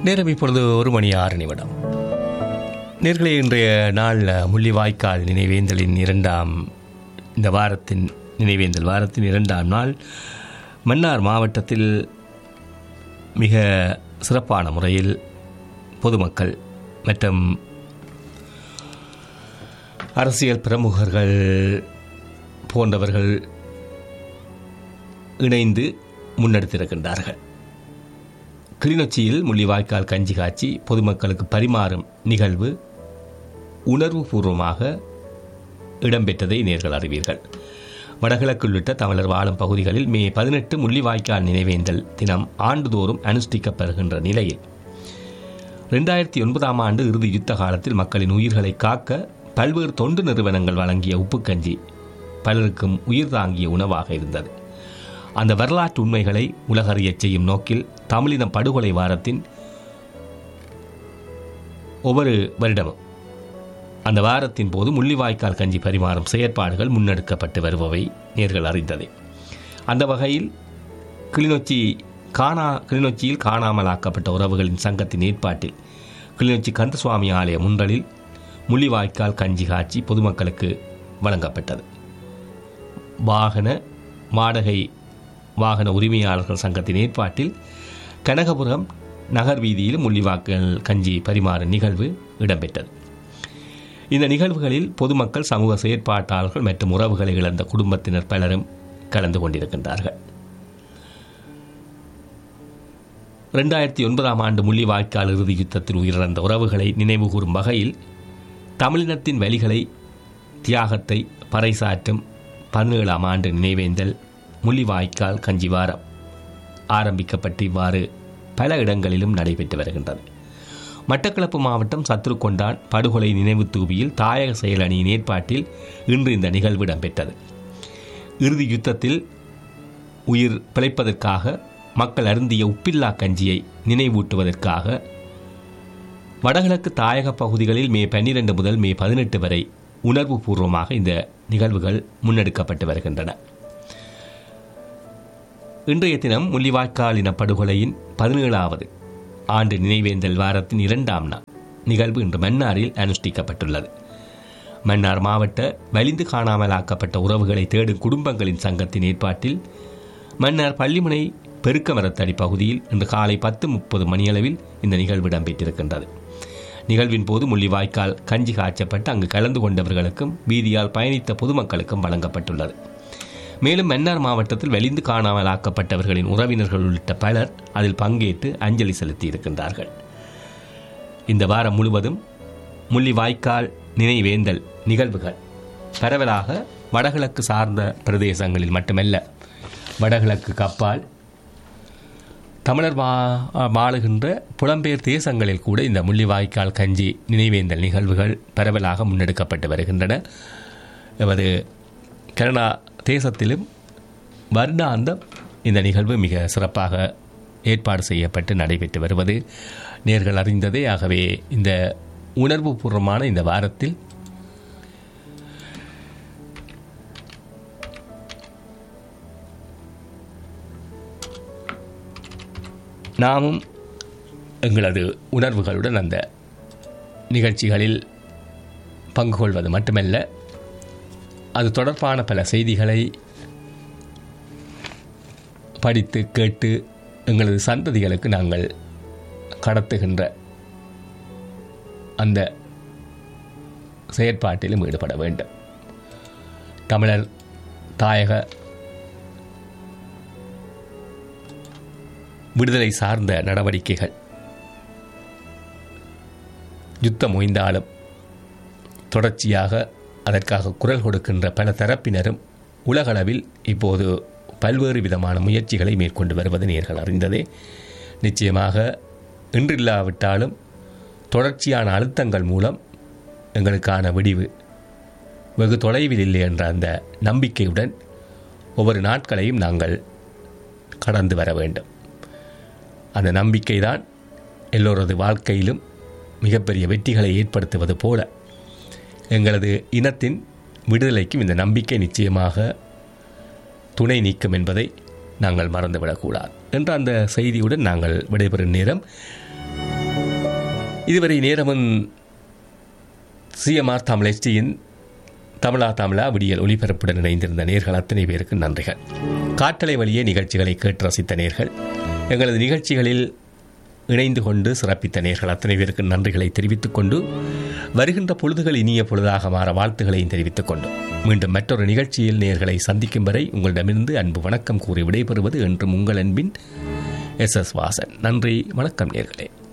நேரம் இப்பொழுது ஒரு மணி ஆறு நிமிடம் நேர்களே இன்றைய நாள் முள்ளிவாய்க்கால் நினைவேந்தலின் இரண்டாம் இந்த வாரத்தின் நினைவேந்தல் வாரத்தின் இரண்டாம் நாள் மன்னார் மாவட்டத்தில் மிக சிறப்பான முறையில் பொதுமக்கள் மற்றும் அரசியல் பிரமுகர்கள் போன்றவர்கள் இணைந்து முன்னெடுத்திருக்கின்றார்கள் கிளிநொச்சியில் முள்ளிவாய்க்கால் கஞ்சி காட்சி பொதுமக்களுக்கு பரிமாறும் நிகழ்வு உணர்வுபூர்வமாக இடம்பெற்றதை நேர்கள் அறிவீர்கள் வடகிழக்கு உள்ளிட்ட தமிழர் வாழும் பகுதிகளில் மே பதினெட்டு முள்ளிவாய்க்கால் நினைவேந்தல் தினம் ஆண்டுதோறும் அனுஷ்டிக்கப்படுகின்ற நிலையில் ரெண்டாயிரத்தி ஒன்பதாம் ஆண்டு இறுதி யுத்த காலத்தில் மக்களின் உயிர்களை காக்க பல்வேறு தொண்டு நிறுவனங்கள் வழங்கிய உப்புக்கஞ்சி பலருக்கும் உயிர் தாங்கிய உணவாக இருந்தது அந்த வரலாற்று உண்மைகளை உலகறியச் செய்யும் நோக்கில் தமிழின படுகொலை வாரத்தின் ஒவ்வொரு வருடமும் அந்த வாரத்தின் போது முள்ளிவாய்க்கால் கஞ்சி பரிமாறும் செயற்பாடுகள் முன்னெடுக்கப்பட்டு வருபவை நேர்கள் அறிந்ததே அந்த வகையில் கிளிநொச்சி காணா கிளிநொச்சியில் காணாமலாக்கப்பட்ட உறவுகளின் சங்கத்தின் ஏற்பாட்டில் கிளிநொச்சி கந்தசுவாமி ஆலய முன்றலில் முள்ளிவாய்க்கால் கஞ்சி காட்சி பொதுமக்களுக்கு வழங்கப்பட்டது வாகன வாடகை வாகன உரிமையாளர்கள் சங்கத்தின் ஏற்பாட்டில் கனகபுரம் நகர் வீதியில் முள்ளிவாய்க்கால் கஞ்சி பரிமாறும் நிகழ்வு இடம்பெற்றது இந்த நிகழ்வுகளில் பொதுமக்கள் சமூக செயற்பாட்டாளர்கள் மற்றும் உறவுகளை இழந்த குடும்பத்தினர் பலரும் கலந்து கொண்டிருக்கின்றார்கள் ரெண்டாயிரத்தி ஒன்பதாம் ஆண்டு முள்ளிவாய்க்கால் இறுதி யுத்தத்தில் உயிரிழந்த உறவுகளை நினைவுகூரும் வகையில் தமிழினத்தின் வழிகளை தியாகத்தை பறைசாற்றும் பதினேழாம் ஆண்டு நினைவேந்தல் முள்ளிவாய்க்கால் கஞ்சிவாரம் ஆரம்பிக்கப்பட்டு இவ்வாறு பல இடங்களிலும் நடைபெற்று வருகின்றது மட்டக்களப்பு மாவட்டம் சத்ருக்கொண்டான் படுகொலை நினைவு தூபியில் தாயக செயலணியின் ஏற்பாட்டில் இன்று இந்த நிகழ்வு இடம்பெற்றது இறுதி யுத்தத்தில் உயிர் பிழைப்பதற்காக மக்கள் அருந்திய உப்பில்லா கஞ்சியை நினைவூட்டுவதற்காக வடகிழக்கு தாயக பகுதிகளில் மே பன்னிரண்டு முதல் மே பதினெட்டு வரை உணர்வு பூர்வமாக இந்த நிகழ்வுகள் முன்னெடுக்கப்பட்டு வருகின்றன இன்றைய தினம் முள்ளிவாய்க்கால் இன படுகொலையின் பதினேழாவது ஆண்டு நினைவேந்தல் வாரத்தின் இரண்டாம் நாள் நிகழ்வு இன்று மன்னாரில் அனுஷ்டிக்கப்பட்டுள்ளது மன்னார் மாவட்ட வலிந்து காணாமலாக்கப்பட்ட உறவுகளை தேடும் குடும்பங்களின் சங்கத்தின் ஏற்பாட்டில் மன்னார் பள்ளிமுனை பெருக்கமரத்தடி பகுதியில் இன்று காலை பத்து முப்பது மணியளவில் இந்த நிகழ்வு இடம்பெற்றிருக்கின்றது நிகழ்வின் போது முள்ளிவாய்க்கால் கஞ்சி காய்ச்சப்பட்டு அங்கு கலந்து கொண்டவர்களுக்கும் வீதியால் பயணித்த பொதுமக்களுக்கும் வழங்கப்பட்டுள்ளது மேலும் மன்னார் மாவட்டத்தில் வெளிந்து காணாமல் ஆக்கப்பட்டவர்களின் உறவினர்கள் உள்ளிட்ட பலர் அதில் பங்கேற்று அஞ்சலி செலுத்தி இருக்கின்றார்கள் இந்த வாரம் முழுவதும் முள்ளிவாய்க்கால் நினைவேந்தல் நிகழ்வுகள் பரவலாக வடகிழக்கு சார்ந்த பிரதேசங்களில் மட்டுமல்ல வடகிழக்கு கப்பால் தமிழர் வா வாழுகின்ற புலம்பெயர் தேசங்களில் கூட இந்த முள்ளிவாய்க்கால் கஞ்சி நினைவேந்தல் நிகழ்வுகள் பரவலாக முன்னெடுக்கப்பட்டு வருகின்றன எமது கனடா தேசத்திலும் வருடாந்தம் இந்த நிகழ்வு மிக சிறப்பாக ஏற்பாடு செய்யப்பட்டு நடைபெற்று வருவது நேர்கள் அறிந்ததே ஆகவே இந்த உணர்வுபூர்வமான இந்த வாரத்தில் நாமும் எங்களது உணர்வுகளுடன் அந்த நிகழ்ச்சிகளில் பங்கு கொள்வது மட்டுமல்ல அது தொடர்பான பல செய்திகளை படித்து கேட்டு எங்களது சந்ததிகளுக்கு நாங்கள் கடத்துகின்ற அந்த செயற்பாட்டிலும் ஈடுபட வேண்டும் தமிழர் தாயக விடுதலை சார்ந்த நடவடிக்கைகள் யுத்தம் ஓய்ந்தாலும் தொடர்ச்சியாக அதற்காக குரல் கொடுக்கின்ற பல தரப்பினரும் உலகளவில் இப்போது பல்வேறு விதமான முயற்சிகளை மேற்கொண்டு வருவது நேர்கள் அறிந்ததே நிச்சயமாக இன்றில்லாவிட்டாலும் தொடர்ச்சியான அழுத்தங்கள் மூலம் எங்களுக்கான விடிவு வெகு தொலைவில் இல்லை என்ற அந்த நம்பிக்கையுடன் ஒவ்வொரு நாட்களையும் நாங்கள் கடந்து வர வேண்டும் அந்த நம்பிக்கை தான் எல்லோரது வாழ்க்கையிலும் மிகப்பெரிய வெற்றிகளை ஏற்படுத்துவது போல எங்களது இனத்தின் விடுதலைக்கும் இந்த நம்பிக்கை நிச்சயமாக துணை நீக்கும் என்பதை நாங்கள் மறந்துவிடக்கூடாது என்ற அந்த செய்தியுடன் நாங்கள் விடைபெறும் நேரம் இதுவரை நேரமும் சிஎம்ஆர் தமிழ் எஸ்டியின் தமிழா தமிழா விடியல் ஒளிபரப்புடன் இணைந்திருந்த நேர்கள் அத்தனை பேருக்கு நன்றிகள் காட்டலை வழியே நிகழ்ச்சிகளை கேட்டு ரசித்த நேர்கள் எங்களது நிகழ்ச்சிகளில் இணைந்து கொண்டு சிறப்பித்த நேர்கள் அத்தனை பேருக்கு நன்றிகளை தெரிவித்துக் கொண்டு வருகின்ற பொழுதுகள் இனிய பொழுதாக மாற வாழ்த்துக்களையும் தெரிவித்துக் கொண்டு மீண்டும் மற்றொரு நிகழ்ச்சியில் நேர்களை சந்திக்கும் வரை உங்களிடமிருந்து அன்பு வணக்கம் கூறி விடைபெறுவது என்றும் உங்கள் அன்பின் எஸ் எஸ் வாசன் நன்றி வணக்கம் நேர்களே